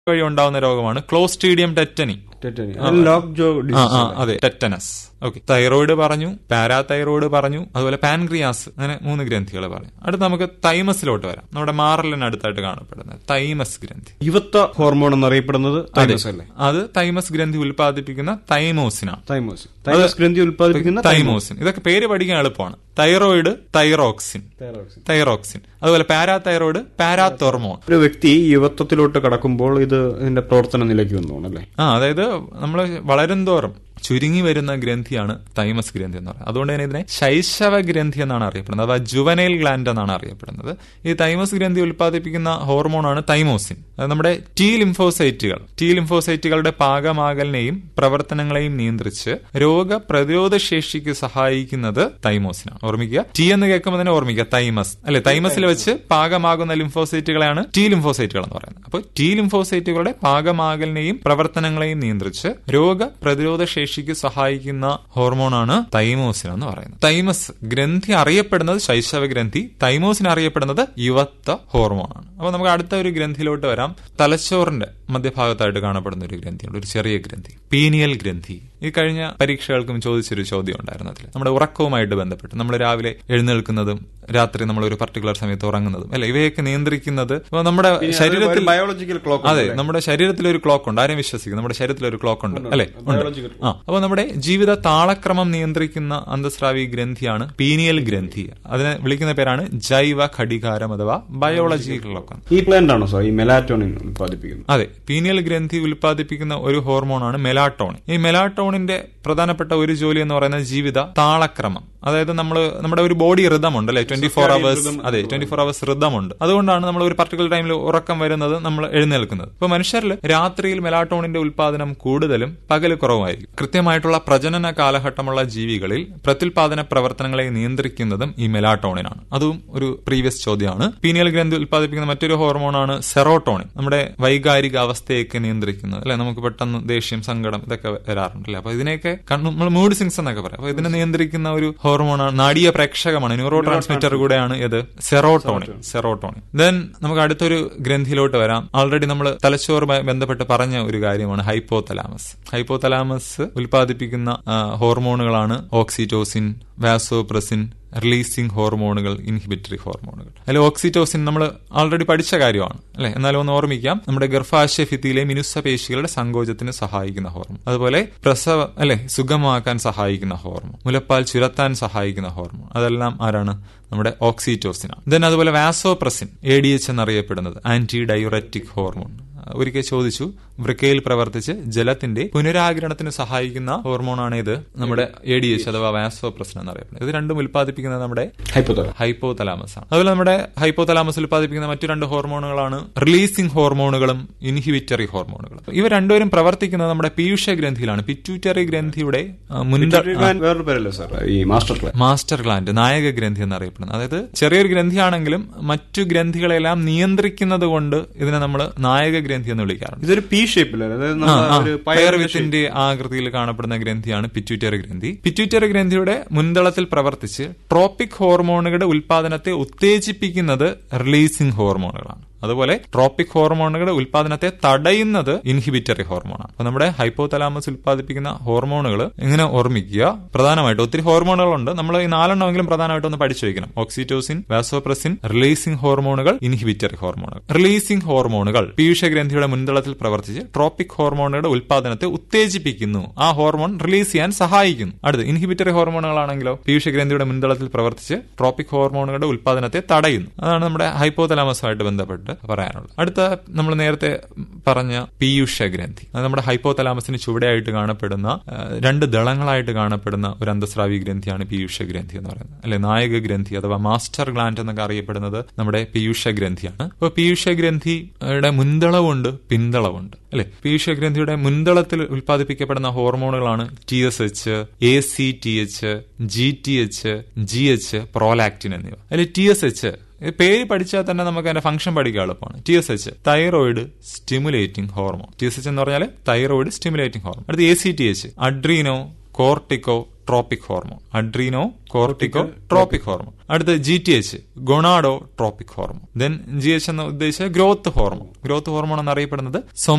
വഴി ഉണ്ടാവുന്ന രോഗമാണ് clostridium tetani tetani lock jaw ആ ഡിസീസ് ആ അതെ ടെറ്റനസ് ഓക്കെ തൈറോയിഡ് പറഞ്ഞു പാരാതൈറോയിഡ് പറഞ്ഞു അതുപോലെ പാൻക്രിയാസ് അങ്ങനെ മൂന്ന് ഗ്രന്ഥികൾ പറഞ്ഞു അടുത്ത് നമുക്ക് തൈമസിലോട്ട് വരാം നമ്മുടെ മാറലിന് അടുത്തായിട്ട് കാണപ്പെടുന്നത് തൈമസ് ഗ്രന്ഥി യുവത്വ ഹോർമോൺ എന്നറിയപ്പെടുന്നത് തൈമസ് അല്ലേ അത് തൈമസ് ഗ്രന്ഥി ഉൽപ്പാദിപ്പിക്കുന്ന തൈമോസിനാണ് തൈമോസ് തൈമസ് ഗ്രന്ഥി ഉൽപ്പാദിപ്പിക്കുന്ന തൈമോസിൻ ഇതൊക്കെ പേര് പഠിക്കാൻ എളുപ്പമാണ് തൈറോയിഡ് തൈറോക്സിൻ തൈറോക്സിൻ. തൈറോക്സിൻ അതുപോലെ പാരാതൈറോയിഡ് പാരാത്തോർമോൺ ഒരു വ്യക്തി യുവത്വത്തിലോട്ട് കടക്കുമ്പോൾ ഇത് ഇതിന്റെ പ്രവർത്തന നിലയ്ക്ക് വന്നു അല്ലേ ആ അതായത് നമ്മൾ വളരും തോറും ചുരുങ്ങി വരുന്ന ഗ്രന്ഥിയാണ് തൈമസ് ഗ്രന്ഥി എന്ന് പറയുന്നത് അതുകൊണ്ട് തന്നെ ഇതിനെ ശൈശവ ഗ്രന്ഥി എന്നാണ് അറിയപ്പെടുന്നത് അഥവാ ജുവനൈൽ ഗ്ലാൻഡ് എന്നാണ് അറിയപ്പെടുന്നത് ഈ തൈമസ് ഗ്രന്ഥി ഉൽപ്പാദിപ്പിക്കുന്ന ഹോർമോണാണ് തൈമോസിൻ അത് നമ്മുടെ ടി ലിംഫോസൈറ്റുകൾ ടി ലിംഫോസൈറ്റുകളുടെ പാകമാകലിനെയും പ്രവർത്തനങ്ങളെയും നിയന്ത്രിച്ച് രോഗപ്രതിരോധ ശേഷിക്ക് സഹായിക്കുന്നത് തൈമോസിനാണ് ഓർമ്മിക്കുക ടി എന്ന് കേൾക്കുമ്പോൾ തന്നെ ഓർമ്മിക്കുക തൈമസ് അല്ലെ തൈമസിൽ വെച്ച് പാകമാകുന്ന ലിംഫോസൈറ്റുകളെയാണ് ടി ലിംഫോസൈറ്റുകൾ എന്ന് പറയുന്നത് അപ്പോൾ ടി ലിംഫോസൈറ്റുകളുടെ പാകമാകലിനെയും പ്രവർത്തനങ്ങളെയും നിയന്ത്രിച്ച് രോഗപ്രതിരോധ ശേഷിക്ക് സഹായിക്കുന്ന ഹോർമോണാണ് തൈമോസിൻ എന്ന് പറയുന്നത് തൈമസ് ഗ്രന്ഥി അറിയപ്പെടുന്നത് ശൈശവ ഗ്രന്ഥി തൈമോസിൻ അറിയപ്പെടുന്നത് യുവത്വ ഹോർമോണാണ് അപ്പൊ നമുക്ക് അടുത്ത ഒരു ഗ്രന്ഥിയിലോട്ട് വരാം തലച്ചോറിന്റെ മധ്യഭാഗത്തായിട്ട് കാണപ്പെടുന്ന ഒരു ഗ്രന്ഥിയുണ്ട് ഒരു ചെറിയ ഗ്രന്ഥി പീനിയൽ ഗ്രന്ഥി ഈ കഴിഞ്ഞ പരീക്ഷകൾക്കും ചോദിച്ചൊരു ചോദ്യം ഉണ്ടായിരുന്നു അതിൽ നമ്മുടെ ഉറക്കവുമായിട്ട് ബന്ധപ്പെട്ട് നമ്മൾ രാവിലെ എഴുന്നേൽക്കുന്നതും രാത്രി നമ്മൾ ഒരു പർട്ടിക്കുലർ സമയത്ത് ഉറങ്ങുന്നതും അല്ലെ ഇവയൊക്കെ നിയന്ത്രിക്കുന്നത് ഇപ്പൊ നമ്മുടെ ശരീരത്തിൽ ബയോളജിക്കൽ ക്ലോക്ക് അതെ നമ്മുടെ ശരീരത്തിൽ ഒരു ക്ലോക്ക് ഉണ്ട് ആരും വിശ്വസിക്കും നമ്മുടെ ശരീരത്തിൽ ഒരു ക്ലോക്ക് ഉണ്ട് അല്ലെ ഉണ്ട് Biological ആ അപ്പൊ നമ്മുടെ ജീവിത താളക്രമം നിയന്ത്രിക്കുന്ന അന്തസ്രാവി ഗ്രന്ഥിയാണ് പീനിയൽ ഗ്രന്ഥി അതിനെ വിളിക്കുന്ന പേരാണ് ജൈവ ഘടികാരം അഥവാ ബയോളജിക്കൽ ക്ലോക്ക് ഈ പ്ലാന്റ് ആണോ സാർ ഈ മെലാറ്റോണിൻ ഉൽപ്പാദിപ്പിക്കുന്നത് അതെ പീനിയൽ ഗ്രന്ഥി ഉൽപ്പാദിപ്പിക്കുന്ന ഒരു ഹോർമോണാണ് മെലാട്ടോണിൻ ഈ മെലാട്ടോണിന്റെ പ്രധാനപ്പെട്ട ഒരു ജോലി എന്ന് പറയുന്നത് ജീവിത താളക്രമം അതായത് നമ്മൾ നമ്മുടെ ഒരു ബോഡി റിതമുണ്ട് അല്ലെ ട്വന്റി ഫോർ അവേഴ്സ് അതെ ട്വന്റി ഫോർ അവേഴ്സ് റിതമുണ്ട് അതുകൊണ്ടാണ് നമ്മൾ ഒരു പർട്ടിക്കുലർ ടൈമിൽ ഉറക്കം വരുന്നത് നമ്മൾ എഴുന്നേൽക്കുന്നത് ഇപ്പൊ മനുഷ്യരിൽ രാത്രിയിൽ മെലാട്ടോണിന്റെ ഉൽപാദനം കൂടുതലും പകൽ കുറവായിരിക്കും കൃത്യമായിട്ടുള്ള പ്രജനന കാലഘട്ടമുള്ള ജീവികളിൽ പ്രത്യുൽപാദന പ്രവർത്തനങ്ങളെ നിയന്ത്രിക്കുന്നതും ഈ മെലാട്ടോണിനാണ് അതും ഒരു പ്രീവിയസ് ചോദ്യമാണ് പീനിയൽ ഗ്രന്ഥി ഉൽപ്പാദിപ്പിക്കുന്ന മറ്റൊരു ഹോർമോണാണ് സെറോട്ടോണിൻ നമ്മുടെ വൈകാരിക അവസ്ഥയൊക്കെ നിയന്ത്രിക്കുന്നത് അല്ലെ നമുക്ക് പെട്ടെന്ന് ദേഷ്യം സങ്കടം ഇതൊക്കെ വരാറുണ്ടല്ലേ അപ്പൊ ഇതിനെയൊക്കെ നമ്മൾ മൂഡ് സിങ്സ് എന്നൊക്കെ പറയാം അപ്പൊ ഇതിനെ നിയന്ത്രിക്കുന്ന ഒരു ഹോർമോണാണ് നാടീയ പ്രേക്ഷകമാണ് ന്യൂറോ ട്രാൻസ്മിറ്റർ കൂടെയാണ് ഇത് സെറോട്ടോണിൻ സെറോട്ടോണിൻ ദെൻ നമുക്ക് അടുത്തൊരു ഗ്രന്ഥിയിലോട്ട് വരാം ഓൾറെഡി നമ്മൾ തലച്ചോറുമായി ബന്ധപ്പെട്ട് പറഞ്ഞ ഒരു കാര്യമാണ് ഹൈപ്പോതലാമസ് ഹൈപ്പോതലാമസ് ഉൽപ്പാദിപ്പിക്കുന്ന ആ, ഹോർമോണുകളാണ് ഓക്സിറ്റോസിൻ വാസോപ്രസിൻ റിലീസിംഗ് ഹോർമോണുകൾ ഇൻഹിബിറ്ററി ഹോർമോണുകൾ അതിൽ ഓക്സിറ്റോസിൻ നമ്മൾ ഓൾറെഡി പഠിച്ച കാര്യമാണ് അല്ലെ എന്നാലും ഒന്ന് ഓർമ്മിക്കാം നമ്മുടെ ഗർഭാശയ ഭിത്തിയിലെ മിനുസപേശികളുടെ സങ്കോചത്തിന് സഹായിക്കുന്ന ഹോർമോൺ അതുപോലെ പ്രസവ അല്ലെ സുഗമമാക്കാൻ സഹായിക്കുന്ന ഹോർമോൺ മുലപ്പാൽ ചുരത്താൻ സഹായിക്കുന്ന ഹോർമോൺ അതെല്ലാം ആരാണ് നമ്മുടെ ഓക്സിറ്റോസിനാണ് ദെൻ അതുപോലെ വാസോപ്രസിൻ എ ഡി എച്ച് എന്നറിയപ്പെടുന്നത് ആന്റി ഡയൂററ്റിക് ഹോർമോൺ ഒരിക്കൽ ചോദിച്ചു വൃക്കയിൽ പ്രവർത്തിച്ച് ജലത്തിന്റെ പുനരാകിരണത്തിന് സഹായിക്കുന്ന ഹോർമോണാണ് ഇത് നമ്മുടെ എ ഡി എച്ച് അഥവാ വാസോപ്രസിൻ എന്നറിയപ്പെടുന്നത് ഇത് രണ്ടും ഉൽപ്പാദിപ്പിക്കുന്നത് നമ്മുടെ ഹൈപ്പോതല ഹൈപ്പോതലാമസ് ആണ് അതുപോലെ നമ്മുടെ ഹൈപ്പോതലാമസ് ഉൽപ്പാദിപ്പിക്കുന്ന മറ്റു രണ്ട് ഹോർമോണുകളാണ് റിലീസിംഗ് ഹോർമോണുകളും ഇൻഹിബിറ്ററി ഹോർമോണുകളും ഇവ രണ്ടുപേരും പ്രവർത്തിക്കുന്നത് നമ്മുടെ പീയൂഷ ഗ്രന്ഥിയിലാണ് പിറ്റ്യൂറ്ററി ഗ്രന്ഥിയുടെ ആ, മുൻത വേറൊരു പേരല്ലേ സാർ ഈ മാസ്റ്റർ ക്ലാസ് മാസ്റ്റർ ഗ്ലാൻഡ് നായക ഗ്രന്ഥി എന്നറിയപ്പെടുന്നത് അതായത് ചെറിയൊരു ഗ്രന്ഥിയാണെങ്കിലും മറ്റു ഗ്രന്ഥികളെല്ലാം നിയന്ത്രിക്കുന്നത് കൊണ്ട് ഇതിനെ നമ്മൾ നായക ഗ്രന്ഥി എന്ന് വിളിക്കാറുണ്ട് ഇതൊരു പി ഷേപ്പിലല്ലേ അതായത് ആ, നമ്മുടെ ആ. ഒരു പയർ വിത്തിന്റെ ആകൃതിയിൽ കാണപ്പെടുന്ന ഗ്രന്ഥിയാണ് പിറ്റ്യൂറ്ററി ഗ്രന്ഥി പിറ്റ്യൂറ്ററി ഗ്രന്ഥിയുടെ മുൻതളത്തിൽ പ്രവർത്തിച്ച് ട്രോപ്പിക് ഹോർമോണുകളുടെ ഉൽപാദനത്തെ ഉത്തേജിപ്പിക്കുന്നത് റിലീസിംഗ് ഹോർമോണുകളാണ് അതുപോലെ ട്രോപ്പിക് ഹോർമോണുകളുടെ ഉൽപാദനത്തെ തടയുന്നത് ഇൻഹിബിറ്ററി ഹോർമോണാണ് അപ്പൊ നമ്മുടെ ഹൈപ്പോതലാമസ് ഉൽപ്പാദിപ്പിക്കുന്ന ഹോർമോണുകൾ ഇങ്ങനെ ഓർമ്മിക്കുക പ്രധാനമായിട്ട് ഒത്തിരി ഹോർമോണുകളുണ്ട് നമ്മൾ ഈ നാലെണ്ണമെങ്കിലും പ്രധാനമായിട്ട് ഒന്ന് പഠിച്ചു വയ്ക്കണം ഓക്സിറ്റോസിൻ വാസോപ്രസിൻ റിലീസിംഗ് ഹോർമോണുകൾ ഇൻഹിബിറ്ററി ഹോർമോണുകൾ റിലീസിംഗ് ഹോർമോണുകൾ പീയൂഷ ഗ്രന്ഥിയുടെ മുൻതളത്തിൽ പ്രവർത്തിച്ച് ട്രോപ്പിക് ഹോർമോണുകളുടെ ഉൽപാദനത്തെ ഉത്തേജിപ്പിക്കുന്നു ആ ഹോർമോൺ റിലീസ് ചെയ്യാൻ സഹായിക്കുന്നു അടുത്ത് ഇൻഹിബിറ്ററി ഹോർമോണുകളാണെങ്കിലോ പീയൂഷ ഗ്രന്ഥിയുടെ മുൻതളത്തിൽ പ്രവർത്തിച്ച് ട്രോപ്പിക് ഹോർമോണുകളുടെ ഉൽപാദനത്തെ തടയുന്നു അതാണ് നമ്മുടെ ഹൈപ്പോതലാമസുമായിട്ട് ബന്ധപ്പെട്ട് പറയാനുള്ളത് അടുത്ത നമ്മൾ നേരത്തെ പറഞ്ഞ പീയൂഷ ഗ്രന്ഥി അത് നമ്മുടെ ഹൈപ്പോതലാമസിന് ചുവടെയായിട്ട് കാണപ്പെടുന്ന ആ, രണ്ട് ദളങ്ങളായിട്ട് കാണപ്പെടുന്ന ഒരു അന്തസ്രാവി ഗ്രന്ഥിയാണ് പീയൂഷ ഗ്രന്ഥി എന്ന് പറയുന്നത് അല്ലെ നായക ഗ്രന്ഥി അഥവാ മാസ്റ്റർ ഗ്ലാൻഡ് എന്നൊക്കെ അറിയപ്പെടുന്നത് നമ്മുടെ പീയൂഷ ഗ്രന്ഥിയാണ് അപ്പോൾ പീയൂഷ ഗ്രന്ഥിയുടെ മുൻതളവുണ്ട് പിന്തളവുണ്ട് അല്ലെ പീയൂഷ ഗ്രന്ഥിയുടെ മുൻതളത്തിൽ ഉൽപ്പാദിപ്പിക്കപ്പെടുന്ന ഹോർമോണുകളാണ് T S H A C T H G T H G H prolactin എന്നിവ അതിൽ ടി എസ് എച്ച് ഇത് പേര് പഠിച്ചാൽ തന്നെ നമുക്ക് അതിന്റെ ഫംഗ്ഷൻ പഠിക്കാൻ എളുപ്പമാണ് T S H thyroid stimulating hormone T S H എന്ന് പറഞ്ഞാൽ തൈറോയിഡ് സ്റ്റിമുലേറ്റിംഗ് ഹോർമോൺ അടുത്ത് A C T H adrenocorticotropic hormone adrenocorticotropic hormone അടുത്ത് G T H gonadotropic hormone then G H എന്ന് ഉദ്ദേശിച്ച growth hormone growth hormone എന്നറിയപ്പെടുന്നത്